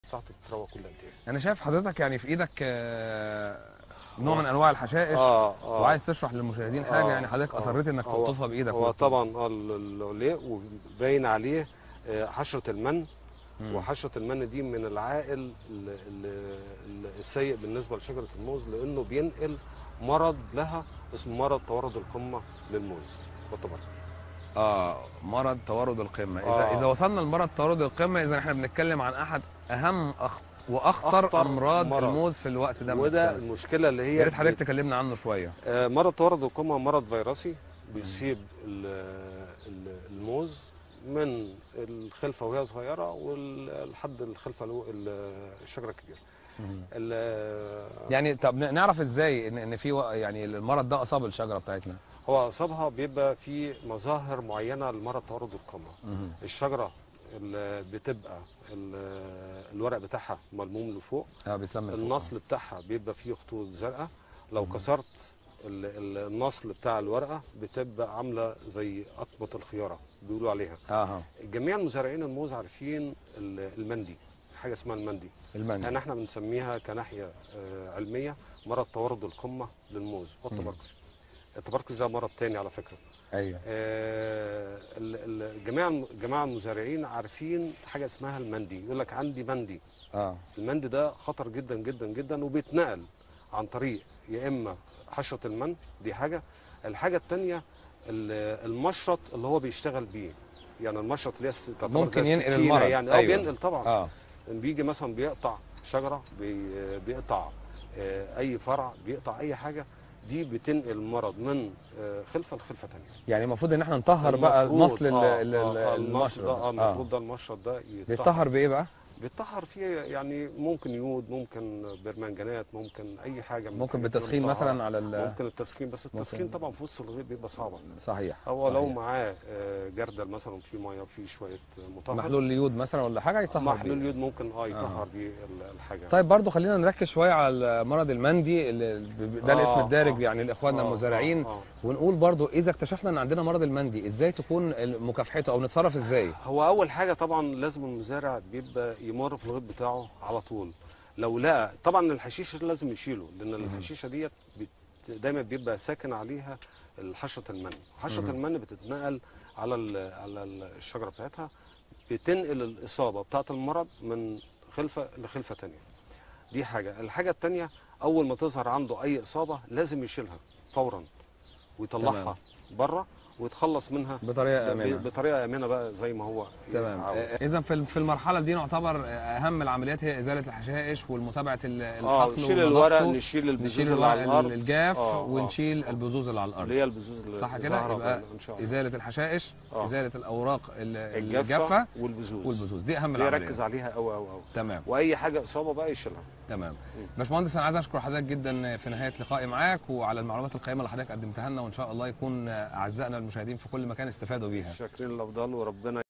بتاعته بتروى كل قد ايه انا شايف حضرتك يعني في ايدك آه، نوع من انواع الحشائش اه اه وعايز تشرح للمشاهدين حاجه آه، يعني حضرتك آه. اصريت انك هو- تلطفها بايدك هو وت- طبعا اه ال- العليق وباين عليه آه، حشره المن مم. وحشره المن دي من العائل ال- ال- ال- السيء بالنسبه لشجره الموز لانه بينقل مرض لها اسمه مرض تورد القمه للموز والتبرج اه مرض تورد القمه اذا آه. اذا وصلنا لمرض تورد القمه اذا احنا بنتكلم عن احد اهم أخ... واخطر أخطر امراض مرض. الموز في الوقت ده من وده السنة. المشكله اللي هي يا ريت حضرتك تكلمنا عنه شويه آه، مرض تورد القمه مرض فيروسي بيصيب ال- ال- الموز من الخلفه وهي صغيره ولحد الخلفه الو- ال- الشجره الكبيره ال- يعني طب ن- نعرف ازاي ان ان في و- يعني المرض ده اصاب الشجره بتاعتنا هو اصابها بيبقى في مظاهر معينه لمرض تورد القمه الشجره اللي بتبقى ال- الورق بتاعها ملموم لفوق اه بيتلم فوق. النصل بتاعها بيبقى فيه خطوط زرقاء لو كسرت ال- ال- النصل بتاع الورقه بتبقى عامله زي قطمه الخياره بيقولوا عليها اه اه جميع المزارعين الموز عارفين ال- المندي حاجه اسمها المندي المني يعني احنا بنسميها كناحيه آه، علميه مرض تورد القمه للموز والتبركش التبركش ده مرض تاني على فكره ايوه آه، ال- ال- جميع جميع المزارعين عارفين حاجه اسمها المندي يقول لك عندي مندي اه المند ده خطر جدا جدا جدا وبيتنقل عن طريق يا اما حشره المن دي حاجه الحاجه الثانيه المشرط اللي هو بيشتغل بيه يعني المشرط اللي هي الس- تعتبر ممكن زي ينقل السكينة المرض. يعني اه أيوة. بينقل طبعا اه بيجي مثلا بيقطع شجره بي بيقطع آه، اي فرع بيقطع اي حاجه دي بتنقل المرض من آه، خلفه لخلفه ثانيه يعني المفروض ان احنا نطهر بقى المصل ال- ال- ال- المشرط ده اه المشرب المفروض ده المشرط ده بيتطهر بايه بقى بيتطهر فيه يعني ممكن يود ممكن برمنجانات ممكن اي حاجه من ممكن الحاجات دي بالتسخين مطهرة. مثلا على ال ممكن التسخين بس التسخين ممكن. طبعا في وسط الغيط بيبقى صعب صحيح هو لو صحيح. معاه آه، جردل مثلا في ميه وفي شويه مطهر محلول اليود مثلا ولا حاجه يطهر محلول بيه. يود ممكن اه يطهر بيه ال- الحاجه طيب برضو خلينا نركز شويه على مرض المندي اللي ب- ده الاسم آه، الدارج آه. يعني لاخواننا آه، المزارعين آه، آه. ونقول برضو اذا اكتشفنا ان عندنا مرض المندي ازاي تكون مكافحته او نتصرف ازاي هو اول حاجه طبعا لازم المزارع بيبقى يمر في الغيط بتاعه على طول لو لقى طبعا الحشيشه لازم يشيله لان الحشيشه ديت بت- دايما بيبقى ساكن عليها حشره المن حشره المن بتتنقل على ال- على ال- الشجره بتاعتها بتنقل الاصابه بتاعه المرض من خلفه لخلفه تانية دي حاجه الحاجه التانية اول ما تظهر عنده اي اصابه لازم يشيلها فورا ويطلعها بره ويتخلص منها بطريقه ب- امنه بطريقه امنه بقى زي ما هو تمام عاوز. اذا في في المرحله دي نعتبر اهم العمليات هي ازاله الحشائش والمتابعه ال- اه الحقل نشيل الورق ونظافته. نشيل البذوذ نشيل اللي على الورق الارض الجاف آه، آه. ونشيل البذوذ اللي على الارض اللي هي البذوذ اللي صح كده ظاهرة يبقى ان شاء الله ازاله الحشائش آه. ازاله الاوراق ال- الجافه الجافه والبذوذ والبذوذ دي اهم دي العمليات يركز عليها قوي قوي قوي تمام واي حاجه اصابه بقى يشيلها تمام باشمهندس انا عايز اشكر حضرتك جدا في نهايه لقائي معاك وعلى المعلومات القيمه اللي حضرتك قدمتها لنا وان شاء الله يكون اعزائنا المشاهدين في كل مكان استفادوا بيها شاكرين الافضل وربنا